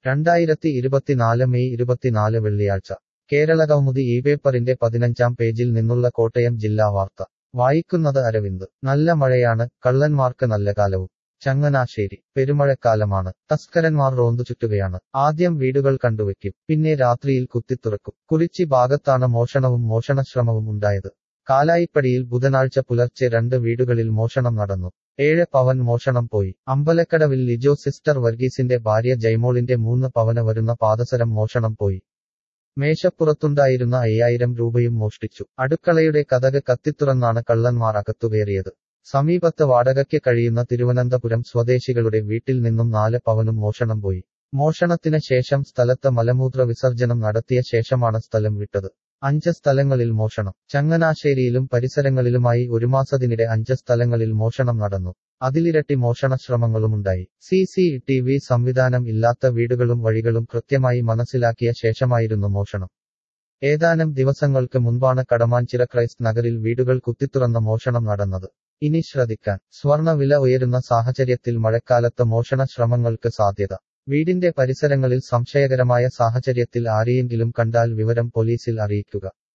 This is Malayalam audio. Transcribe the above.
രണ്ടായിരത്തി ഇരുപത്തിനാല് മെയ് ഇരുപത്തിനാല് വെള്ളിയാഴ്ച കേരളകൗമുദി ഈ പേപ്പറിന്റെ പതിനഞ്ചാം പേജിൽ നിന്നുള്ള കോട്ടയം ജില്ലാ വാർത്ത വായിക്കുന്നത് അരവിന്ദ് നല്ല മഴയാണ് കള്ളന്മാർക്ക് നല്ല കാലവും ചങ്ങനാശ്ശേരി പെരുമഴക്കാലമാണ് തസ്കരന്മാർ റോന്തു ചുറ്റുകയാണ് ആദ്യം വീടുകൾ കണ്ടുവെക്കും പിന്നെ രാത്രിയിൽ കുത്തിത്തുറക്കും കുറിച്ചി ഭാഗത്താണ് മോഷണവും മോഷണശ്രമവും ഉണ്ടായത് കാലായിപ്പടിയിൽ ബുധനാഴ്ച പുലർച്ചെ രണ്ട് വീടുകളിൽ മോഷണം നടന്നു ഏഴ് പവൻ മോഷണം പോയി അമ്പലക്കടവിൽ ലിജോ സിസ്റ്റർ വർഗീസിന്റെ ഭാര്യ ജൈമോളിന്റെ മൂന്ന് പവന് വരുന്ന പാദസരം മോഷണം പോയി മേശപ്പുറത്തുണ്ടായിരുന്ന അയ്യായിരം രൂപയും മോഷ്ടിച്ചു അടുക്കളയുടെ കഥക് കത്തിത്തുറന്നാണ് കള്ളന്മാർ അകത്തുകയറിയത് സമീപത്ത് വാടകയ്ക്ക് കഴിയുന്ന തിരുവനന്തപുരം സ്വദേശികളുടെ വീട്ടിൽ നിന്നും നാല് പവനും മോഷണം പോയി മോഷണത്തിന് ശേഷം സ്ഥലത്ത് മലമൂത്ര വിസർജനം നടത്തിയ ശേഷമാണ് സ്ഥലം വിട്ടത് അഞ്ച് സ്ഥലങ്ങളിൽ മോഷണം ചങ്ങനാശ്ശേരിയിലും പരിസരങ്ങളിലുമായി ഒരു മാസത്തിനിടെ അഞ്ച് സ്ഥലങ്ങളിൽ മോഷണം നടന്നു അതിലിരട്ടി മോഷണശ്രമങ്ങളുമുണ്ടായി സി സി ടി വി സംവിധാനം ഇല്ലാത്ത വീടുകളും വഴികളും കൃത്യമായി മനസ്സിലാക്കിയ ശേഷമായിരുന്നു മോഷണം ഏതാനും ദിവസങ്ങൾക്ക് മുൻപാണ് കടമാഞ്ചിറ ക്രൈസ്റ്റ് നഗറിൽ വീടുകൾ കുത്തിത്തുറന്ന മോഷണം നടന്നത് ഇനി ശ്രദ്ധിക്കാൻ സ്വർണ വില ഉയരുന്ന സാഹചര്യത്തിൽ മഴക്കാലത്ത് മോഷണ ശ്രമങ്ങൾക്ക് സാധ്യത വീടിന്റെ പരിസരങ്ങളിൽ സംശയകരമായ സാഹചര്യത്തിൽ ആരെയെങ്കിലും കണ്ടാൽ വിവരം പോലീസിൽ അറിയിക്കുക